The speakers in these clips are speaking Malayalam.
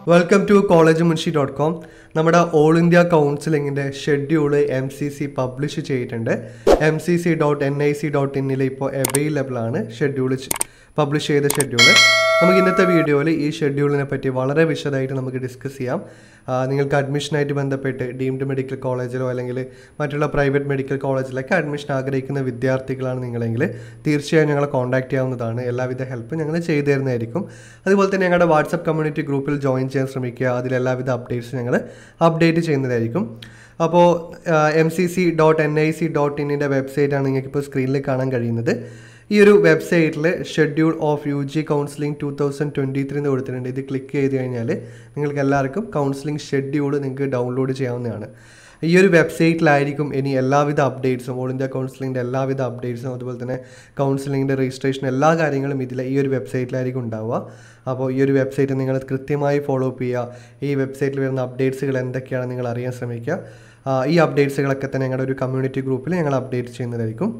welcome to college Munshi dot com നമ്മുടെ ഓൾ ഇന്ത്യ കൗൺസിലിങ്ങിൻ്റെ schedule M C C publish ചെയ്തിട്ടുണ്ട് M C C dot N I C dot ഇന്നിൽ ഇപ്പോൾ അവൈലബിൾ ആണ് ഷെഡ്യൂൾ പബ്ലിഷ് ചെയ്ത ഷെഡ്യൂള് നമുക്ക് ഇന്നത്തെ വീഡിയോയിൽ ഈ ഷെഡ്യൂളിനെ പറ്റി വളരെ വിശദമായിട്ട് നമുക്ക് ഡിസ്കസ് ചെയ്യാം ആ, നിങ്ങൾക്ക് അഡ്മിഷനായിട്ട് ബന്ധപ്പെട്ട് ഡീംഡ് മെഡിക്കൽ കോളേജിലോ അല്ലെങ്കിൽ മറ്റുള്ള പ്രൈവറ്റ് മെഡിക്കൽ കോളേജിലൊക്കെ അഡ്മിഷൻ ആഗ്രഹിക്കുന്ന വിദ്യാർത്ഥികളാണ് നിങ്ങളെങ്കിൽ തീർച്ചയായും ഞങ്ങളെ കോൺടാക്ട് ചെയ്യാവുന്നതാണ് എല്ലാവിധ ഹെൽപ്പും ഞങ്ങൾ ചെയ്തു തരുന്നതായിരിക്കും അതുപോലെ തന്നെ ഞങ്ങളുടെ വാട്സപ്പ് കമ്മ്യൂണിറ്റി ഗ്രൂപ്പിൽ ജോയിൻ ചെയ്യാൻ ശ്രമിക്കുക അതിൽ എല്ലാവിധ അപ്ഡേറ്റ്സ് ഞങ്ങൾ അപ്ഡേറ്റ് ചെയ്യുന്നതായിരിക്കും അപ്പോൾ M C C dot N I C dot ഇന്നിൻ്റെ വെബ്സൈറ്റാണ് നിങ്ങൾക്ക് ഇപ്പോൾ സ്ക്രീനിൽ കാണാൻ കഴിയുന്നത് ഈ ഒരു വെബ്സൈറ്റിൽ schedule of U G counselling two thousand twenty three എന്ന് കൊടുത്തിട്ടുണ്ട് ഇത് ക്ലിക്ക് ചെയ്ത് കഴിഞ്ഞാൽ നിങ്ങൾക്ക് എല്ലാവർക്കും കൗൺസിലിംഗ് ഷെഡ്യൂൾ നിങ്ങൾക്ക് ഡൗൺലോഡ് ചെയ്യാവുന്നതാണ് ഈ ഒരു വെബ്സൈറ്റിലായിരിക്കും ഇനി എല്ലാവിധ അപ്ഡേറ്റ്സും ഓൾ ഇന്ത്യ കൗൺസിലിങ്ങിൻ്റെ എല്ലാവിധ അപ്ഡേറ്റ്സും അതുപോലെ തന്നെ കൗൺസിലിങ്ങിൻ്റെ രജിസ്ട്രേഷൻ എല്ലാ കാര്യങ്ങളും ഇതിൽ ഈ ഒരു വെബ്സൈറ്റിലായിരിക്കും ഉണ്ടാവുക അപ്പോൾ ഈ ഒരു വെബ്സൈറ്റ് നിങ്ങൾ കൃത്യമായി ഫോളോ അപ്പ് ചെയ്യുക ഈ വെബ്സൈറ്റിൽ വരുന്ന അപ്ഡേറ്റ്സുകൾ എന്തൊക്കെയാണ് നിങ്ങൾ അറിയാൻ ശ്രമിക്കുക ആ, ഈ അപ്ഡേറ്റ്സുകളൊക്കെ തന്നെ ഞങ്ങളുടെ ഒരു കമ്മ്യൂണിറ്റി ഗ്രൂപ്പിൽ ഞങ്ങൾ അപ്ഡേറ്റ് ചെയ്യുന്നതായിരിക്കും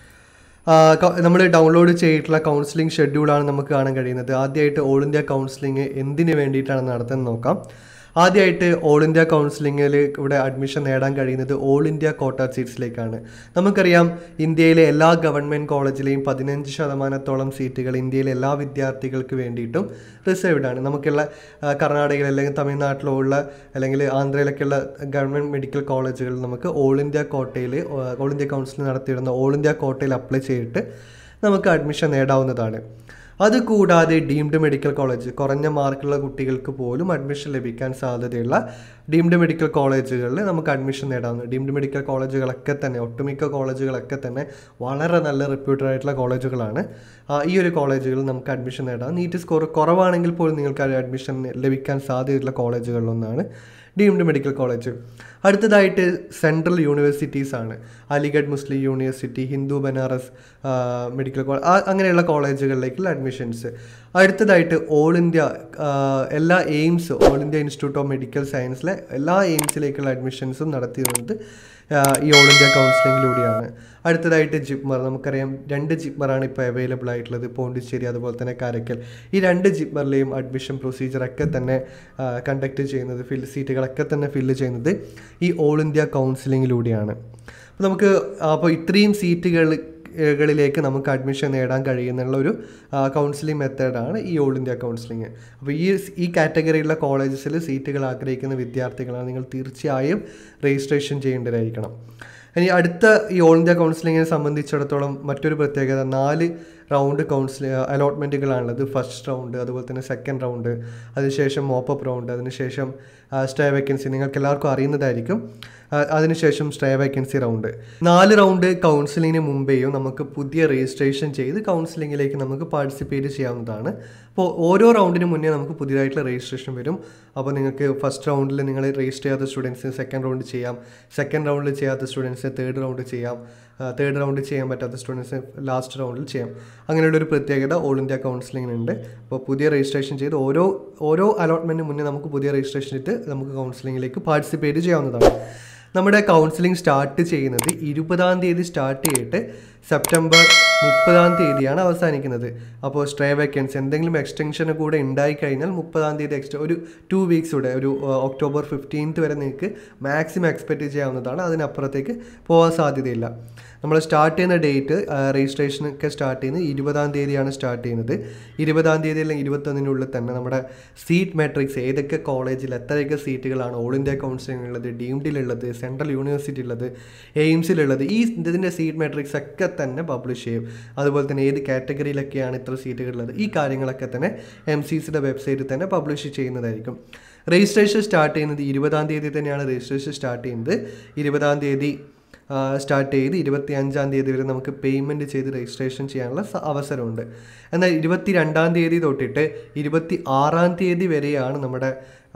നമ്മൾ ഡൗൺലോഡ് ചെയ്തിട്ടുള്ള കൗൺസിലിംഗ് ഷെഡ്യൂളാണ് നമുക്ക് കാണാൻ കഴിയുന്നത് ആദ്യമായിട്ട് ഓൾ ഇന്ത്യ കൗൺസിലിംഗ് എന്തിനു വേണ്ടിയിട്ടാണ് നടത്തുന്നത് നോക്കാം ആദ്യമായിട്ട് ഓൾ ഇന്ത്യ കൗൺസിലിങ്ങിൽ ഇവിടെ അഡ്മിഷൻ നേടാൻ കഴിയുന്നത് ഓൾ ഇന്ത്യ കോട്ട സീറ്റ്സിലേക്കാണ് നമുക്കറിയാം ഇന്ത്യയിലെ എല്ലാ ഗവൺമെൻറ് കോളേജിലെയും പതിനഞ്ച് ശതമാനത്തോളം സീറ്റുകൾ ഇന്ത്യയിലെ എല്ലാ വിദ്യാർത്ഥികൾക്ക് വേണ്ടിയിട്ടും റിസർവ്ഡ് ആണ് നമുക്കുള്ള ആ, കർണാടകയിൽ അല്ലെങ്കിൽ തമിഴ്നാട്ടിലോ ഉള്ള അല്ലെങ്കിൽ ആന്ധ്രയിലൊക്കെയുള്ള ഗവൺമെൻറ് മെഡിക്കൽ കോളേജുകളിൽ നമുക്ക് ഓൾ ഇന്ത്യ കോട്ടയിൽ ഓൾ ഇന്ത്യ കൗൺസിൽ നടത്തിയിരുന്ന ഓൾ ഇന്ത്യ കോട്ടയിൽ അപ്ലൈ ചെയ്തിട്ട് നമുക്ക് അഡ്മിഷൻ നേടാവുന്നതാണ് അതുകൂടാതെ ഡീംഡ് മെഡിക്കൽ കോളേജ് കുറഞ്ഞ മാർക്കുള്ള കുട്ടികൾക്ക് പോലും അഡ്മിഷൻ ലഭിക്കാൻ സാധ്യതയുള്ള ഡീംഡ് മെഡിക്കൽ കോളേജുകളിൽ നമുക്ക് അഡ്മിഷൻ നേടാവുന്നത് ഡീംഡ് മെഡിക്കൽ കോളേജുകളൊക്കെ തന്നെ ഒട്ടുമിക്ക കോളേജുകളൊക്കെ തന്നെ വളരെ നല്ല റിപ്യൂട്ടഡ് ആയിട്ടുള്ള കോളേജുകളാണ് ആ, ഈ ഒരു കോളേജുകളിൽ നമുക്ക് അഡ്മിഷൻ നേടാം നീറ്റ് സ്കോർ കുറവാണെങ്കിൽ പോലും നിങ്ങൾക്ക് അഡ്മിഷൻ ലഭിക്കാൻ സാധ്യതയുള്ള കോളേജുകളിലൊന്നാണ് ഡീംഡ് മെഡിക്കൽ കോളേജ് അടുത്തതായിട്ട് സെൻട്രൽ യൂണിവേഴ്സിറ്റീസ് ആണ് അലിഗഡ് മുസ്ലിം യൂണിവേഴ്സിറ്റി ഹിന്ദു ബനാറസ് ആ, മെഡിക്കൽ കോളേജ് അങ്ങനെയുള്ള കോളേജുകളിലേക്കുള്ള അഡ്മിഷൻസ് അടുത്തതായിട്ട് ഓൾ ഇന്ത്യ ആ, എല്ലാ AIIMS all India institute of medical സയൻസിലെ എല്ലാ എയിംസിലേക്കുള്ള അഡ്മിഷൻസും നടത്തിയിരുന്നത് ആ, ഈ ഓൾ ഇന്ത്യ കൗൺസിലിങ്ങിലൂടെയാണ് അടുത്തതായിട്ട് ജിപ്മർ നമുക്കറിയാം രണ്ട് ജിപ്മറാണ് ഇപ്പോൾ അവൈലബിൾ ആയിട്ടുള്ളത് പോണ്ടിച്ചേരി അതുപോലെ തന്നെ കാരക്കൽ ഈ രണ്ട് ജിപ്മറിലെയും അഡ്മിഷൻ പ്രൊസീജിയറൊക്കെ തന്നെ കണ്ടക്ട് ചെയ്യുന്നത് ഫിൽ സീറ്റുകളൊക്കെ തന്നെ ഫില്ല് ചെയ്യുന്നത് ഈ ഓൾ ഇന്ത്യ കൗൺസിലിങ്ങിലൂടെയാണ് അപ്പോൾ നമുക്ക് അപ്പോൾ ഇത്രയും സീറ്റുകൾ കളിലേക്ക് നമുക്ക് അഡ്മിഷൻ നേടാൻ കഴിയുന്നുള്ള ഒരു കൗൺസിലിംഗ് മെത്തേഡാണ് ഈ ഓൾ ഇന്ത്യ കൗൺസിലിംഗ് അപ്പോൾ ഈ ഈ കാറ്റഗറിയിലുള്ള കോളേജസിൽ സീറ്റുകൾ ആഗ്രഹിക്കുന്ന വിദ്യാർത്ഥികളാണ് നിങ്ങൾ തീർച്ചയായും രജിസ്ട്രേഷൻ ചെയ്യേണ്ടതായിരിക്കണം ഇനി അടുത്ത ഈ ഓൾ ഇന്ത്യ കൗൺസിലിങ്ങിനെ സംബന്ധിച്ചിടത്തോളം മറ്റൊരു പ്രത്യേകത നാല് റൗണ്ട് കൗൺസിൽ അലോട്ട്മെൻറ്റുകളാണുള്ളത് ഫസ്റ്റ് റൗണ്ട് അതുപോലെ തന്നെ സെക്കൻഡ് റൗണ്ട് അതിനുശേഷം മോപ്പപ്പ് റൗണ്ട് അതിനുശേഷം സ്റ്റേ വേക്കൻസി നിങ്ങൾക്ക് എല്ലാവർക്കും അറിയുന്നതായിരിക്കും ആ, അതിനുശേഷം സ്റ്റേ വേക്കൻസി റൗണ്ട് നാല് റൗണ്ട് കൗൺസിലിങ്ങിന് മുമ്പേയും നമുക്ക് പുതിയ രജിസ്ട്രേഷൻ ചെയ്ത് കൗൺസിലിങ്ങിലേക്ക് നമുക്ക് പാർട്ടിസിപ്പേറ്റ് ചെയ്യാവുന്നതാണ് അപ്പോൾ ഓരോ റൗണ്ടിന് മുന്നേ നമുക്ക് പുതിയതായിട്ടുള്ള രജിസ്ട്രേഷൻ വരും അപ്പോൾ നിങ്ങൾക്ക് ഫസ്റ്റ് റൗണ്ടിൽ നിങ്ങൾ രജിസ്റ്റർ ചെയ്യാത്ത സ്റ്റുഡൻസിന് സെക്കൻഡ് റൗണ്ട് ചെയ്യാം സെക്കൻഡ് റൗണ്ടിൽ ചെയ്യാത്ത സ്റ്റുഡൻസിന് തേർഡ് റൗണ്ട് ചെയ്യാം തേർഡ് റൗണ്ട് ചെയ്യാൻ പറ്റാത്ത സ്റ്റുഡൻസിന് ലാസ്റ്റ് റൗണ്ടിൽ ചെയ്യാം അങ്ങനെയുള്ള ഒരു പ്രത്യേകത ഓൾ ഇന്ത്യ കൗൺസിലിങ്ങിനുണ്ട് അപ്പോൾ പുതിയ രജിസ്ട്രേഷൻ ചെയ്ത് ഓരോ ഓരോ അലോട്ട്മെൻറ്റിന് മുന്നേ നമുക്ക് പുതിയ രജിസ്ട്രേഷൻ ഇട്ട് നമുക്ക് കൗൺസിലിങ്ങിലേക്ക് പാർട്ടിസിപ്പേറ്റ് ചെയ്യാവുന്നതാണ് നമ്മുടെ കൗൺസിലിംഗ് സ്റ്റാർട്ട് ചെയ്യുന്നത് ഇരുപതാം തീയതി സ്റ്റാർട്ട് ചെയ്തിട്ട് സെപ്റ്റംബർ മുപ്പതാം തീയതിയാണ് അവസാനിക്കുന്നത് അപ്പോൾ സ്ട്രേ വേക്കൻസി എന്തെങ്കിലും എക്സ്റ്റൻഷൻ കൂടെ ഉണ്ടായി കഴിഞ്ഞാൽ മുപ്പതാം തീയതി എക്സ്ട്രാ ഒരു ടു വീക്സ് കൂടെ ഒരു ആ, ഒക്ടോബർ ഫിഫ്റ്റീൻത്ത് വരെ നിങ്ങൾക്ക് മാക്സിമം എക്സ്പെക്റ്റ് ചെയ്യാവുന്നതാണ് അതിനപ്പുറത്തേക്ക് പോകാൻ സാധ്യതയില്ല നമ്മൾ സ്റ്റാർട്ട് ചെയ്യുന്ന ഡേറ്റ് രജിസ്ട്രേഷൻ ഒക്കെ സ്റ്റാർട്ട് ചെയ്യുന്നത് ഇരുപതാം തീയതിയാണ് സ്റ്റാർട്ട് ചെയ്യുന്നത് ഇരുപതാം തീയതി അല്ലെങ്കിൽ ഇരുപത്തൊന്നിനുള്ളിൽ തന്നെ നമ്മുടെ സീറ്റ് മാട്രിക്സ് ഏതൊക്കെ കോളേജിൽ എത്രയൊക്കെ സീറ്റുകളാണ് ഓൾ ഇന്ത്യ കൗൺസിലിംഗ് ഉള്ളത് ഡീംഡിലുള്ളത് സെൻട്രൽ യൂണിവേഴ്സിറ്റി ഉള്ളത് എയിംസിലുള്ളത് ഈ ഇതിൻ്റെ സീറ്റ് മാട്രിക്സ് ഒക്കെ തന്നെ പബ്ലിഷ് ചെയ്യും അതുപോലെ തന്നെ ഏത് കാറ്റഗറിയിലൊക്കെയാണ് ഇത്ര സീറ്റുകളുള്ളത് ഈ കാര്യങ്ങളൊക്കെ തന്നെ എം സി സിയുടെ വെബ്സൈറ്റിൽ തന്നെ പബ്ലിഷ് ചെയ്യുന്നതായിരിക്കും രജിസ്ട്രേഷൻ സ്റ്റാർട്ട് ചെയ്യുന്നത് ഇരുപതാം തീയതി തന്നെയാണ് രജിസ്ട്രേഷൻ സ്റ്റാർട്ട് ചെയ്യുന്നത് ഇരുപതാം തീയതി സ്റ്റാർട്ട് ചെയ്ത് ഇരുപത്തി അഞ്ചാം തീയതി വരെ നമുക്ക് പേയ്മെൻറ്റ് ചെയ്ത് രജിസ്ട്രേഷൻ ചെയ്യാനുള്ള സ- അവസരമുണ്ട് എന്നാൽ ഇരുപത്തി രണ്ടാം തീയതി തൊട്ടിട്ട് ഇരുപത്തി ആറാം തീയതി വരെയാണ് നമ്മുടെ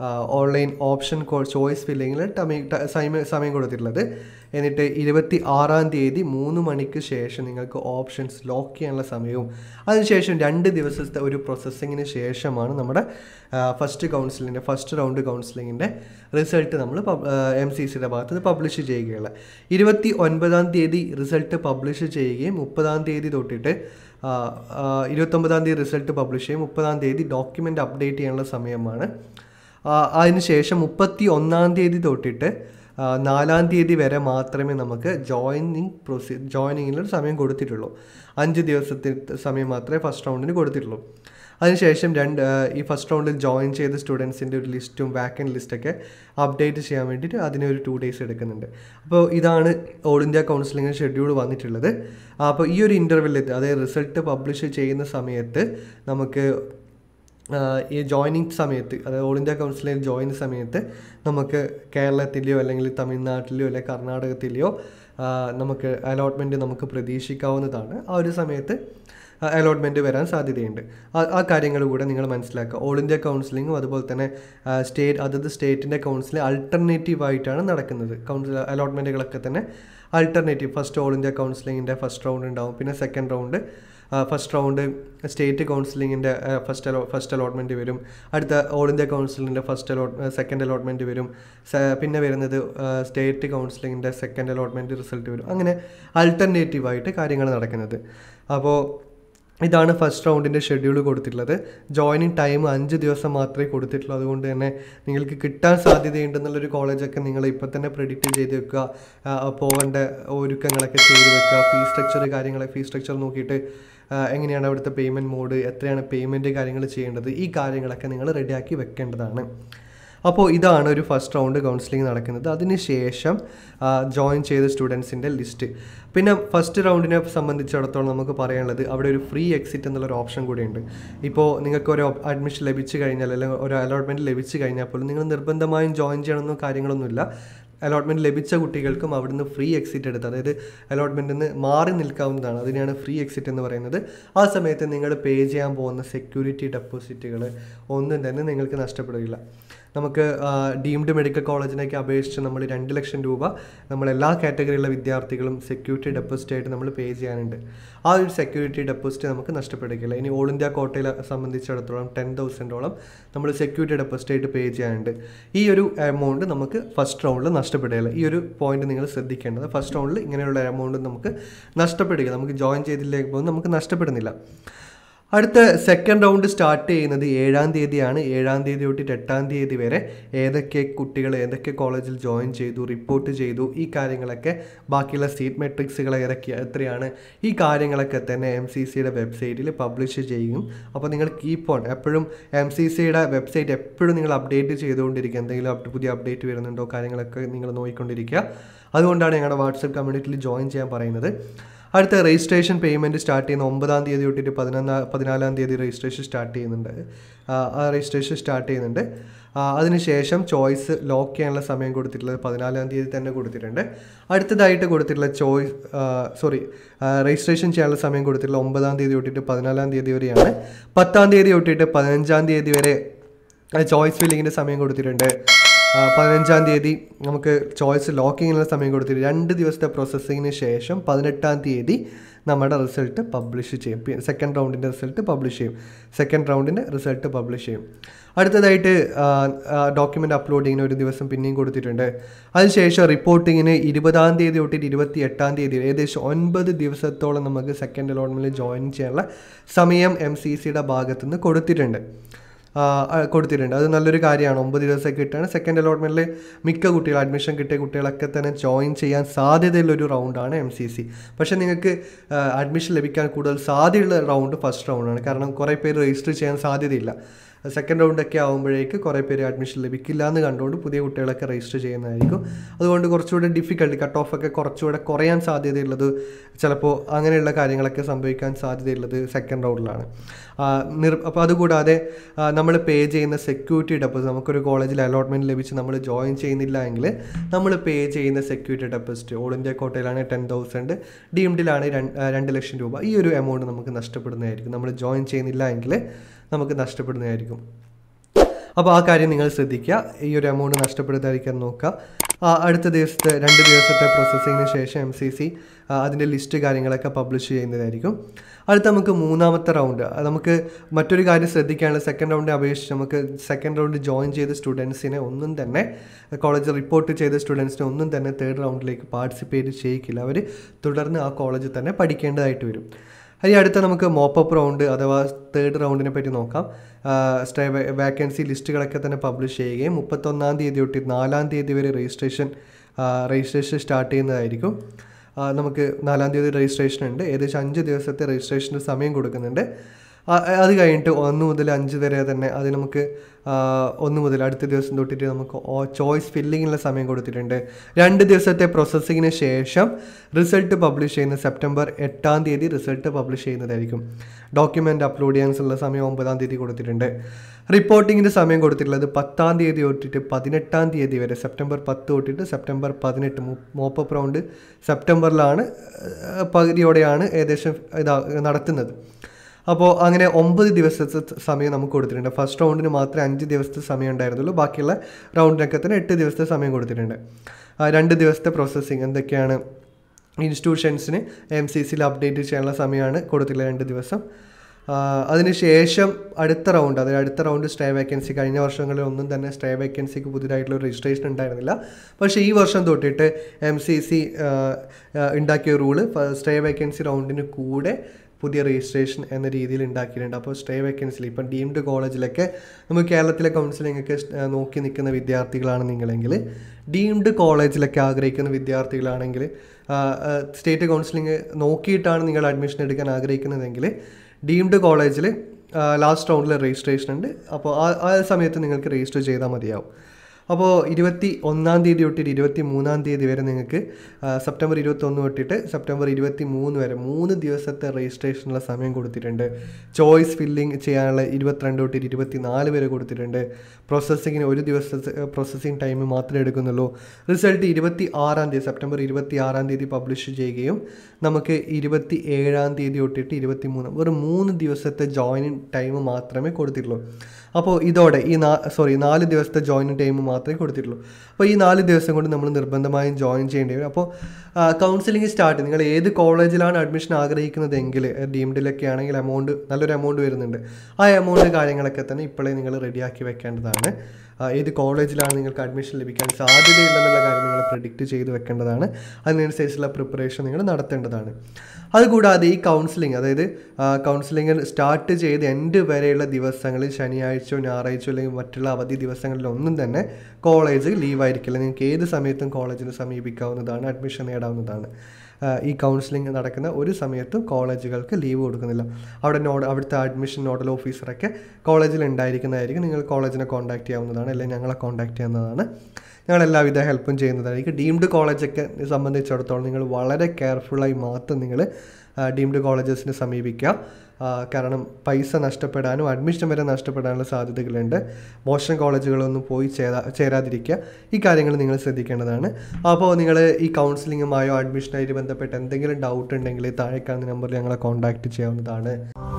ഓൺലൈൻ ഓപ്ഷൻ കോ ചോയ്സ് ഫില്ലിങ്ങിൽ സമയം സമയം കൊടുത്തിട്ടുള്ളത് എന്നിട്ട് ഇരുപത്തി ആറാം തീയതി മൂന്ന് മണിക്ക് ശേഷം നിങ്ങൾക്ക് ഓപ്ഷൻസ് ലോക്ക് ചെയ്യാനുള്ള സമയവും അതിനുശേഷം രണ്ട് ദിവസത്തെ ഒരു പ്രോസസ്സിങ്ങിന് ശേഷമാണ് നമ്മുടെ ഫസ്റ്റ് കൗൺസിലിൻ്റെ ഫസ്റ്റ് റൗണ്ട് കൗൺസിലിങ്ങിൻ്റെ റിസൾട്ട് നമ്മൾ എം സി സിയുടെ ഭാഗത്ത് നിന്ന് പബ്ലിഷ് ചെയ്യുകയുള്ളത് ഇരുപത്തി ഒൻപതാം തീയതി റിസൾട്ട് പബ്ലിഷ് ചെയ്യുകയും മുപ്പതാം തീയതി തൊട്ടിട്ട് ആ, ആ, ഇരുപത്തൊമ്പതാം തീയതി റിസൾട്ട് പബ്ലിഷ് ചെയ്യും മുപ്പതാം തീയതി ഡോക്യുമെൻ്റ് അപ്ഡേറ്റ് ചെയ്യാനുള്ള സമയമാണ് ആ, അതിനുശേഷം മുപ്പത്തി ഒന്നാം തീയതി തൊട്ടിട്ട് ആ, നാലാം തീയതി വരെ മാത്രമേ നമുക്ക് ജോയിനിങ് പ്രൊസീ ജോയിനിങ്ങിനൊരു സമയം കൊടുത്തിട്ടുള്ളൂ അഞ്ച് ദിവസത്തെ സമയം മാത്രമേ ഫസ്റ്റ് റൗണ്ടിന് കൊടുത്തിട്ടുള്ളൂ അതിനുശേഷം രണ്ട് ആ, ഈ ഫസ്റ്റ് റൗണ്ടിൽ ജോയിൻ ചെയ്ത സ്റ്റുഡൻസിൻ്റെ ഒരു ലിസ്റ്റും വാക്കൻ ലിസ്റ്റൊക്കെ അപ്ഡേറ്റ് ചെയ്യാൻ വേണ്ടിയിട്ട് അതിന് ഒരു ടു ഡേയ്സ് എടുക്കുന്നുണ്ട് അപ്പോൾ ഇതാണ് ഓൾ ഇന്ത്യ കൗൺസിലിംഗ് ഷെഡ്യൂൾ വന്നിട്ടുള്ളത് അപ്പോൾ ഈ ഒരു ഇൻ്റർവെല്ലിൽ അതായത് റിസൾട്ട് പബ്ലിഷ് ചെയ്യുന്ന സമയത്ത് നമുക്ക് ആഹ് ഈ ജോയിനിങ് സമയത്ത് അതായത് ഓൾ ഇന്ത്യ കൗൺസിലിൽ ജോയിൻ സമയത്ത് നമുക്ക് കേരളത്തിലെയോ അല്ലെങ്കിൽ തമിഴ്നാട്ടിലെയോ അല്ലെങ്കിൽ കർണാടകത്തിലെയോ ആഹ് നമുക്ക് അലോട്ട്മെൻറ്റ് നമുക്ക് പ്രതീക്ഷിക്കാവുന്നതാണ് ആ ഒരു സമയത്ത് അലോട്ട്മെൻറ്റ് വരാൻ സാധ്യതയുണ്ട് ആ ആ കാര്യങ്ങൾ കൂടെ നിങ്ങൾ മനസ്സിലാക്കുക ഓൾ ഇന്ത്യ കൗൺസിലിങ്ങും അതുപോലെ തന്നെ സ്റ്റേറ്റ് അതത് സ്റ്റേറ്റിൻ്റെ കൗൺസിലിംഗ് അൾട്ടർനേറ്റീവ് ആയിട്ടാണ് നടക്കുന്നത് കൗൺസിൽ അലോട്ട്മെൻറ്റുകളൊക്കെ തന്നെ അൾട്ടർനേറ്റീവ് ഫസ്റ്റ് ഓൾ ഇന്ത്യ കൗൺസിലിങ്ങിൻ്റെ ഫസ്റ്റ് റൗണ്ട് ഉണ്ടാവും പിന്നെ second round first round state കൗൺസിലിങ്ങിൻ്റെ ഫസ്റ്റ് അലോ ഫസ്റ്റ് അലോട്ട്മെൻറ്റ് വരും അടുത്ത ഓൾ ഇന്ത്യ കൗൺസിലിങ്ങിൻ്റെ ഫസ്റ്റ് അലോട്ട് സെക്കൻഡ് അലോട്ട്മെൻറ്റ് വരും സ- പിന്നെ വരുന്നത് സ്റ്റേറ്റ് കൗൺസിലിങ്ങിൻ്റെ സെക്കൻഡ് അലോട്ട്മെൻറ്റ് റിസൾട്ട് വരും അങ്ങനെ ആൾട്ടർനേറ്റീവായിട്ട് കാര്യങ്ങൾ നടക്കുന്നത് അപ്പോൾ ഇതാണ് ഫസ്റ്റ് റൗണ്ടിൻ്റെ ഷെഡ്യൂൾ കൊടുത്തിട്ടുള്ളത് ജോയിനിങ് ടൈം അഞ്ച് ദിവസം മാത്രമേ കൊടുത്തിട്ടുള്ളൂ അതുകൊണ്ട് തന്നെ നിങ്ങൾക്ക് കിട്ടാൻ സാധ്യതയുണ്ടെന്നുള്ളൊരു കോളേജൊക്കെ നിങ്ങൾ ഇപ്പോൾ തന്നെ പ്രെഡിക്റ്റ് ചെയ്ത് വെക്കുക ആ, പോകേണ്ട ഒരുക്കങ്ങളൊക്കെ ചെയ്ത് വെക്കുക ഫീ സ്ട്രക്ചർ കാര്യങ്ങളെ ഫീ സ്ട്രക്ചർ നോക്കിയിട്ട് ആ, എങ്ങനെയാണ് അവിടുത്തെ പേയ്മെൻറ്റ് മോഡ് എത്രയാണ് പേയ്മെൻറ്റ് കാര്യങ്ങൾ ചെയ്യേണ്ടത് ഈ കാര്യങ്ങളൊക്കെ നിങ്ങൾ റെഡിയാക്കി വെക്കേണ്ടതാണ് അപ്പോൾ ഇതാണ് ഒരു ഫസ്റ്റ് റൗണ്ട് കൗൺസിലിംഗ് നടക്കുന്നത് അതിനുശേഷം ജോയിൻ ചെയ്ത സ്റ്റുഡൻസിൻ്റെ ലിസ്റ്റ് പിന്നെ ഫസ്റ്റ് റൗണ്ടിനെ സംബന്ധിച്ചിടത്തോളം നമുക്ക് പറയാനുള്ളത് അവിടെ ഒരു ഫ്രീ എക്സിറ്റ് എന്നുള്ളൊരു ഓപ്ഷൻ കൂടിയുണ്ട് ഇപ്പോൾ നിങ്ങൾക്ക് ഒരു അഡ്മിഷൻ ലഭിച്ചു കഴിഞ്ഞാൽ അല്ലെങ്കിൽ ഒരു അലോട്ട്മെൻറ്റ് ലഭിച്ചു കഴിഞ്ഞാൽ പോലും നിങ്ങൾ നിർബന്ധമായും ജോയിൻ ചെയ്യണമെന്നോ കാര്യങ്ങളൊന്നുമില്ല അലോട്ട്മെൻറ്റ് ലഭിച്ച കുട്ടികൾക്കും അവിടുന്ന് ഫ്രീ എക്സിറ്റ് എടുത്ത് അതായത് അലോട്ട്മെൻറ്റിൽ നിന്ന് മാറി നിൽക്കാവുന്നതാണ് അതിനെയാണ് ഫ്രീ എക്സിറ്റ് എന്ന് പറയുന്നത് ആ സമയത്ത് നിങ്ങൾ പേ ചെയ്യാൻ പോകുന്ന സെക്യൂരിറ്റി ഡെപ്പോസിറ്റുകൾ ഒന്നും തന്നെ നിങ്ങൾക്ക് നഷ്ടപ്പെടുകയില്ല നമുക്ക് ഡീംഡ് മെഡിക്കൽ കോളേജിനൊക്കെ അപേക്ഷിച്ച് നമ്മൾ രണ്ട് ലക്ഷം രൂപ നമ്മൾ എല്ലാ കാറ്റഗറിയിലുള്ള വിദ്യാർത്ഥികളും സെക്യൂരിറ്റി ഡെപ്പോസിറ്റ് ആയിട്ട് നമ്മൾ പേ ചെയ്യാനുണ്ട് ആ ഒരു സെക്യൂരിറ്റി ഡെപ്പോസിറ്റ് നമുക്ക് നഷ്ടപ്പെടുകയില്ല ഇനി ഓൾ ഇന്ത്യ കോട്ടയെ സംബന്ധിച്ചിടത്തോളം ടെൻ തൗസൻഡോളം നമ്മൾ സെക്യൂരിറ്റി ഡെപ്പോസിറ്റ് ആയിട്ട് പേ ചെയ്യാനുണ്ട് ഈ ഒരു എമൗണ്ട് നമുക്ക് ഫസ്റ്റ് റൗണ്ടിൽ നഷ്ടപ്പെടുകയില്ല ഈ ഒരു പോയിന്റ് നിങ്ങൾ ശ്രദ്ധിക്കേണ്ടത് ഫസ്റ്റ് റൗണ്ടിൽ ഇങ്ങനെയുള്ള എമൗണ്ട് നമുക്ക് നഷ്ടപ്പെടുക നമുക്ക് ജോയിൻ ചെയ്തില്ലെങ്കിൽ പോലും നമുക്ക് നഷ്ടപ്പെടുന്നില്ല അടുത്ത സെക്കൻഡ് റൗണ്ട് സ്റ്റാർട്ട് ചെയ്യുന്നത് ഏഴാം തീയതിയാണ് ഏഴാം തീയതി തൊട്ടിട്ട് എട്ടാം തീയതി വരെ ഏതൊക്കെ കുട്ടികൾ ഏതൊക്കെ കോളേജിൽ ജോയിൻ ചെയ്തു റിപ്പോർട്ട് ചെയ്തു ഈ കാര്യങ്ങളൊക്കെ ബാക്കിയുള്ള സീറ്റ് മെട്രിക്സുകൾ ഏതൊക്കെ എത്രയാണ് ഈ കാര്യങ്ങളൊക്കെ തന്നെ എം സി സിയുടെ വെബ്സൈറ്റിൽ പബ്ലിഷ് ചെയ്യും അപ്പോൾ നിങ്ങൾ കീപ്പ് ഓൺ എപ്പോഴും എം സി സിയുടെ വെബ്സൈറ്റ് എപ്പോഴും നിങ്ങൾ അപ്ഡേറ്റ് ചെയ്തുകൊണ്ടിരിക്കുക എന്തെങ്കിലും up- പുതിയ അപ്ഡേറ്റ് വരുന്നുണ്ടോ കാര്യങ്ങളൊക്കെ നിങ്ങൾ നോക്കിക്കൊണ്ടിരിക്കുക അതുകൊണ്ടാണ് ഞങ്ങളുടെ വാട്സപ്പ് കമ്മ്യൂണിറ്റിയിൽ ജോയിൻ ചെയ്യാൻ പറയുന്നത് അടുത്ത രജിസ്ട്രേഷൻ പേയ്മെൻറ്റ് സ്റ്റാർട്ട് ചെയ്യുന്ന ഒമ്പതാം തീയതി തൊട്ടിട്ട് പതിനൊന്നാം പതിനാലാം തീയതി രജിസ്ട്രേഷൻ സ്റ്റാർട്ട് ചെയ്യുന്നുണ്ട് ആ, ആ രജിസ്ട്രേഷൻ സ്റ്റാർട്ട് ചെയ്യുന്നുണ്ട് ആ, അതിനുശേഷം ചോയ്സ് ലോക്ക് ചെയ്യാനുള്ള സമയം കൊടുത്തിട്ടുള്ളത് പതിനാലാം തീയതി തന്നെ കൊടുത്തിട്ടുണ്ട് അടുത്തതായിട്ട് കൊടുത്തിട്ടുള്ള ചോയ്സ് സോറി രജിസ്ട്രേഷൻ ചെയ്യാനുള്ള സമയം കൊടുത്തിട്ടുള്ള ഒമ്പതാം തീയതി തൊട്ടിട്ട് പതിനാലാം തീയതി വരെയാണ് പത്താം തീയതി തൊട്ടിട്ട് പതിനഞ്ചാം തീയതി വരെ ചോയ്സ് ഫില്ലിങ്ങിൻ്റെ സമയം കൊടുത്തിട്ടുണ്ട് ആ, പതിനഞ്ചാം തീയതി നമുക്ക് ചോയ്സ് ലോക്കിങ്ങിനുള്ള സമയം കൊടുത്തിട്ട് രണ്ട് ദിവസത്തെ പ്രോസസ്സിങ്ങിന് ശേഷം പതിനെട്ടാം തീയതി നമ്മുടെ റിസൾട്ട് പബ്ലിഷ് ചെയ്യും സെക്കൻഡ് റൗണ്ടിൻ്റെ റിസൾട്ട് പബ്ലിഷ് ചെയ്യും സെക്കൻഡ് റൗണ്ടിൻ്റെ റിസൾട്ട് പബ്ലിഷ് ചെയ്യും അടുത്തതായിട്ട് ഡോക്യുമെൻ്റ് അപ്ലോഡിങ്ങിന് ഒരു ദിവസം പിന്നെയും കൊടുത്തിട്ടുണ്ട് അതിനുശേഷം റിപ്പോർട്ടിങ്ങിന് ഇരുപതാം തീയതി തൊട്ടിട്ട് ഇരുപത്തി എട്ടാം തീയതി ഏകദേശം ഒൻപത് ദിവസത്തോളം നമുക്ക് സെക്കൻഡ് അലോട്ട്മെൻറ്റിൽ ജോയിൻ ചെയ്യാനുള്ള സമയം എം സി സിയുടെ ഭാഗത്തുനിന്ന് കൊടുത്തിട്ടുണ്ട് ആ, ആ, കൊടുത്തിട്ടുണ്ട് അത് നല്ലൊരു കാര്യമാണ് ഒമ്പത് ദിവസമൊക്കെ കിട്ടുകയാണ് സെക്കൻഡ് അലോട്ട്മെൻറ്റിൽ മിക്ക കുട്ടികൾ അഡ്മിഷൻ കിട്ടിയ കുട്ടികളൊക്കെ തന്നെ ജോയിൻ ചെയ്യാൻ സാധ്യതയുള്ളൊരു റൗണ്ടാണ് എം സി സി പക്ഷേ നിങ്ങൾക്ക് അഡ്മിഷൻ ലഭിക്കാൻ കൂടുതൽ സാധ്യതയുള്ള റൗണ്ട് ഫസ്റ്റ് റൗണ്ടാണ് കാരണം കുറേ പേര് രജിസ്റ്റർ ചെയ്യാൻ സാധ്യതയില്ല സെക്കൻഡ് റൗണ്ടൊക്കെ ആകുമ്പോഴേക്ക് കുറേ പേര് അഡ്മിഷൻ ലഭിക്കില്ല എന്ന് കണ്ടുകൊണ്ട് പുതിയ കുട്ടികളൊക്കെ രജിസ്റ്റർ ചെയ്യുന്നതായിരിക്കും അതുകൊണ്ട് കുറച്ചുകൂടെ ഡിഫിക്കൽട്ട് കട്ട് ഓഫ് ഒക്കെ കുറച്ചുകൂടെ കുറയാൻ സാധ്യതയുള്ളത് ചിലപ്പോൾ അങ്ങനെയുള്ള കാര്യങ്ങളൊക്കെ സംഭവിക്കാൻ സാധ്യതയുള്ളത് സെക്കൻഡ് റൗണ്ടിലാണ് നിർ അപ്പോൾ അതുകൂടാതെ നമ്മൾ പേ ചെയ്യുന്ന സെക്യൂരിറ്റി ഡെപ്പോസിറ്റ് നമുക്കൊരു കോളേജിൽ അലോട്ട്മെൻറ്റ് ലഭിച്ച് നമ്മൾ ജോയിൻ ചെയ്യുന്നില്ല എങ്കിൽ നമ്മൾ പേ ചെയ്യുന്ന സെക്യൂരിറ്റി ഡെപ്പോസിറ്റ് ഓൾ ഇന്ത്യ കോട്ടയിലാണ് ടെൻ തൗസൻഡ് ഡീംഡിലാണ് രണ്ട് ലക്ഷം രൂപ ഈ ഒരു എമൗണ്ട് നമുക്ക് നഷ്ടപ്പെടുന്നതായിരിക്കും നമ്മൾ ജോയിൻ ചെയ്യുന്നില്ല എങ്കിൽ നമുക്ക് നഷ്ടപ്പെടുന്നതായിരിക്കും അപ്പോൾ ആ കാര്യം നിങ്ങൾ ശ്രദ്ധിക്കുക ഈ ഒരു എമൗണ്ട് നഷ്ടപ്പെടുത്താതിരിക്കാൻ നോക്കുക ആ, അടുത്ത ദിവസത്തെ രണ്ട് ദിവസത്തെ പ്രോസസ്സിങ്ങിന് ശേഷം എം സി സി അതിൻ്റെ ലിസ്റ്റ് കാര്യങ്ങളൊക്കെ പബ്ലിഷ് ചെയ്യുന്നതായിരിക്കും അടുത്ത നമുക്ക് മൂന്നാമത്തെ റൗണ്ട് നമുക്ക് മറ്റൊരു കാര്യം ശ്രദ്ധിക്കാനുള്ള സെക്കൻഡ് റൗണ്ടിനെ അപേക്ഷിച്ച് നമുക്ക് സെക്കൻഡ് റൗണ്ട് ജോയിൻ ചെയ്ത സ്റ്റുഡൻസിനെ ഒന്നും തന്നെ കോളേജ് റിപ്പോർട്ട് ചെയ്ത സ്റ്റുഡൻസിനെ ഒന്നും തന്നെ തേർഡ് റൗണ്ടിലേക്ക് പാർട്ടിസിപ്പേറ്റ് ചെയ്യിക്കില്ല അവർ തുടർന്ന് ആ കോളേജിൽ തന്നെ പഠിക്കേണ്ടതായിട്ട് വരും ഇനി അടുത്ത നമുക്ക് മോപ്പപ്പ് റൗണ്ട് അഥവാ തേർഡ് റൗണ്ടിനെ പറ്റി നോക്കാം സ്റ്റേ വാക്കൻസി ലിസ്റ്റുകളൊക്കെ തന്നെ പബ്ലിഷ് ചെയ്യുകയും മുപ്പത്തൊന്നാം തീയതി തൊട്ട് നാലാം തീയതി വരെ രജിസ്ട്രേഷൻ രജിസ്ട്രേഷൻ സ്റ്റാർട്ട് ചെയ്യുന്നതായിരിക്കും ആ, നമുക്ക് നാലാം തീയതി രജിസ്ട്രേഷൻ ഉണ്ട് ഏകദേശം അഞ്ച് ദിവസത്തെ രജിസ്ട്രേഷന് സമയം കൊടുക്കുന്നുണ്ട് ആ- അത് കഴിഞ്ഞിട്ട് ഒന്ന് മുതൽ അഞ്ച് വരെ തന്നെ അത് നമുക്ക് ആ, ഒന്ന് മുതൽ അടുത്ത ദിവസം തൊട്ടിട്ട് നമുക്ക് ചോയ്സ് ഫില്ലിങ്ങിനുള്ള സമയം കൊടുത്തിട്ടുണ്ട് രണ്ട് ദിവസത്തെ പ്രോസസ്സിങ്ങിന് ശേഷം റിസൾട്ട് പബ്ലിഷ് ചെയ്യുന്ന സെപ്റ്റംബർ എട്ടാം തീയതി റിസൾട്ട് പബ്ലിഷ് ചെയ്യുന്നതായിരിക്കും ഡോക്യുമെൻ്റ് അപ്ലോഡ് ചെയ്യാനുള്ള സമയം ഒമ്പതാം തീയതി കൊടുത്തിട്ടുണ്ട് റിപ്പോർട്ടിങ്ങിൻ്റെ സമയം കൊടുത്തിട്ടുള്ളത് പത്താം തീയതി തൊട്ടിട്ട് പതിനെട്ടാം തീയതി വരെ സെപ്റ്റംബർ പത്ത് തൊട്ടിട്ട് സെപ്റ്റംബർ പതിനെട്ട് മോപ്പപ്പ് റൗണ്ട് സെപ്റ്റംബറിലാണ് ആ, പകുതിയോടെയാണ് ഏകദേശം ഇതാ നടത്തുന്നത് അപ്പോൾ അങ്ങനെ ഒമ്പത് ദിവസത്തെ സമയം നമുക്ക് കൊടുത്തിട്ടുണ്ട് ഫസ്റ്റ് റൗണ്ടിന് മാത്രമേ അഞ്ച് ദിവസത്തെ സമയം ഉണ്ടായിരുന്നുള്ളൂ ബാക്കിയുള്ള റൗണ്ടിനൊക്കെ തന്നെ എട്ട് ദിവസത്തെ സമയം കൊടുത്തിട്ടുണ്ട് ആ, രണ്ട് ദിവസത്തെ പ്രോസസ്സിങ് എന്തൊക്കെയാണ് ഇൻസ്റ്റിറ്റ്യൂഷൻസിന് എം സി സിയിൽ അപ്ഡേറ്റ് ചെയ്യാനുള്ള സമയമാണ് കൊടുത്തിട്ടുള്ളത് രണ്ട് ദിവസം ആ, അതിനുശേഷം അടുത്ത റൗണ്ട് അതായത് അടുത്ത റൗണ്ട് സ്റ്റേ വേക്കൻസി കഴിഞ്ഞ വർഷങ്ങളിൽ ഒന്നും തന്നെ സ്റ്റേ വേക്കൻസിക്ക് പുതിയതായിട്ടുള്ള രജിസ്ട്രേഷൻ ഉണ്ടായിരുന്നില്ല പക്ഷേ ഈ വർഷം തൊട്ടിട്ട് എം സി സി ഉണ്ടാക്കിയ റൂള് സ്റ്റേ വേക്കൻസി റൗണ്ടിന് കൂടെ പുതിയ രജിസ്ട്രേഷൻ എന്ന രീതിയിൽ ഉണ്ടാക്കിയിട്ടുണ്ട് അപ്പോൾ സ്റ്റേ വേക്കൻസിൽ ഇപ്പം ഡീംഡ് കോളേജിലൊക്കെ നമുക്ക് കേരളത്തിലെ കൗൺസിലിംഗ് ഒക്കെ ആ, നോക്കി നിൽക്കുന്ന വിദ്യാർത്ഥികളാണ് നിങ്ങളെങ്കിൽ ഡീംഡ് കോളേജിലൊക്കെ ആഗ്രഹിക്കുന്ന വിദ്യാർത്ഥികളാണെങ്കിൽ സ്റ്റേറ്റ് കൗൺസിലിംഗ് നോക്കിയിട്ടാണ് നിങ്ങൾ അഡ്മിഷൻ എടുക്കാൻ ആഗ്രഹിക്കുന്നതെങ്കിൽ ഡീംഡ് കോളേജിൽ ലാസ്റ്റ് റൗണ്ടിൽ രജിസ്ട്രേഷൻ ഉണ്ട് അപ്പോൾ ആ ആ സമയത്ത് നിങ്ങൾക്ക് രജിസ്റ്റർ ചെയ്താൽ മതിയാവും അപ്പോൾ ഇരുപത്തി ഒന്നാം തീയതി തൊട്ടിട്ട് ഇരുപത്തി മൂന്നാം തീയതി വരെ നിങ്ങൾക്ക് ആ, സെപ്റ്റംബർ ഇരുപത്തൊന്ന് തൊട്ടിട്ട് സെപ്റ്റംബർ ഇരുപത്തി മൂന്ന് വരെ മൂന്ന് ദിവസത്തെ രജിസ്ട്രേഷനുള്ള സമയം കൊടുത്തിട്ടുണ്ട് ചോയ്സ് ഫില്ലിംഗ് ചെയ്യാനുള്ള ഇരുപത്തിരണ്ട് തൊട്ടിട്ട് ഇരുപത്തി നാല് വരെ കൊടുത്തിട്ടുണ്ട് പ്രോസസ്സിങ്ങിന് ഒരു ദിവസത്തെ പ്രോസസ്സിങ് ടൈം മാത്രമേ എടുക്കുന്നുള്ളൂ റിസൾട്ട് ഇരുപത്തി ആറാം തീയതി സെപ്റ്റംബർ ഇരുപത്തി ആറാം തീയതി പബ്ലിഷ് ചെയ്യുകയും നമുക്ക് ഇരുപത്തി ഏഴാം തീയതി തൊട്ടിട്ട് ഇരുപത്തി മൂന്ന് ഒരു മൂന്ന് ദിവസത്തെ ജോയിനിങ് ടൈം മാത്രമേ കൊടുത്തിട്ടുള്ളൂ അപ്പോൾ ഇതോടെ ഈ നാ സോറി നാല് ദിവസത്തെ ജോയിനിങ് ടൈം മാത്രമേ കൊടുത്തിട്ടുള്ളൂ അപ്പോൾ ഈ നാല് ദിവസം കൊണ്ട് നമ്മൾ നിർബന്ധമായും ജോയിൻ ചെയ്യേണ്ടി വരും അപ്പോൾ കൗൺസിലിംഗ് സ്റ്റാർട്ട് നിങ്ങൾ ഏത് കോളേജിലാണ് അഡ്മിഷൻ ആഗ്രഹിക്കുന്നതെങ്കിൽ ഡീംഡിലൊക്കെ ആണെങ്കിൽ എമൗണ്ട് നല്ലൊരു എമൗണ്ട് വരുന്നുണ്ട് ആ എമൗണ്ട് കാര്യങ്ങളൊക്കെ തന്നെ ഇപ്പോഴേ നിങ്ങൾ റെഡിയാക്കി വെക്കേണ്ടതാണ് ആ, ഏത് കോളേജിലാണ് നിങ്ങൾക്ക് അഡ്മിഷൻ ലഭിക്കാൻ സാധ്യതയില്ലെന്നുള്ള കാര്യം നിങ്ങൾ പ്രിഡിക്റ്റ് ചെയ്ത് വെക്കേണ്ടതാണ് അതിനനുസരിച്ചുള്ള പ്രിപ്പറേഷൻ നിങ്ങൾ നടത്തേണ്ടതാണ് അതുകൂടാതെ ഈ കൗൺസിലിംഗ് അതായത് കൗൺസിലിംഗ് സ്റ്റാർട്ട് ചെയ്ത് എൻഡ് വരെയുള്ള ദിവസങ്ങളിൽ ശനിയാഴ്ചയോ ഞായറാഴ്ചയോ അല്ലെങ്കിൽ മറ്റുള്ള അവധി ദിവസങ്ങളിലൊന്നും തന്നെ കോളേജ് ലീവായിരിക്കില്ല നിങ്ങൾക്ക് ഏത് സമയത്തും കോളേജിന് സമീപിക്കാവുന്നതാണ് അഡ്മിഷൻ നേടാവുന്നതാണ് ആ, ഈ കൗൺസിലിംഗ് നടക്കുന്ന ഒരു സമയത്തും കോളേജുകൾക്ക് ലീവ് കൊടുക്കുന്നില്ല അവിടെ നോഡ് അവിടുത്തെ അഡ്മിഷൻ നോഡൽ ഓഫീസറൊക്കെ കോളേജിൽ ഉണ്ടായിരിക്കുന്നതായിരിക്കും നിങ്ങൾ കോളേജിനെ കോൺടാക്ട് ചെയ്യാവുന്നതാണ് അല്ലെങ്കിൽ ഞങ്ങളെ കോൺടാക്ട് ചെയ്യാവുന്നതാണ് ഞങ്ങൾ എല്ലാവിധ ഹെൽപ്പും ചെയ്യുന്നതായിരിക്കും ഡീംഡ് കോളേജൊക്കെ സംബന്ധിച്ചിടത്തോളം നിങ്ങൾ വളരെ കെയർഫുള്ളായി മാത്രം നിങ്ങൾ ഡീംഡ് കോളേജസിനെ സമീപിക്കുക ആ, കാരണം പൈസ നഷ്ടപ്പെടാനും അഡ്മിഷൻ വരെ നഷ്ടപ്പെടാനുള്ള സാധ്യതകളുണ്ട് മോശം കോളേജുകളൊന്നും പോയി ചേരാ ചേരാതിരിക്കുക ഈ കാര്യങ്ങൾ നിങ്ങൾ ശ്രദ്ധിക്കേണ്ടതാണ് അപ്പോൾ നിങ്ങൾ ഈ കൗൺസിലിങ്ങുമായോ അഡ്മിഷനായിട്ട് ബന്ധപ്പെട്ട് എന്തെങ്കിലും ഡൗട്ട് ഉണ്ടെങ്കിൽ താഴെ കാണുന്ന നമ്പറിൽ ഞങ്ങളെ കോൺടാക്റ്റ് ചെയ്യാവുന്നതാണ്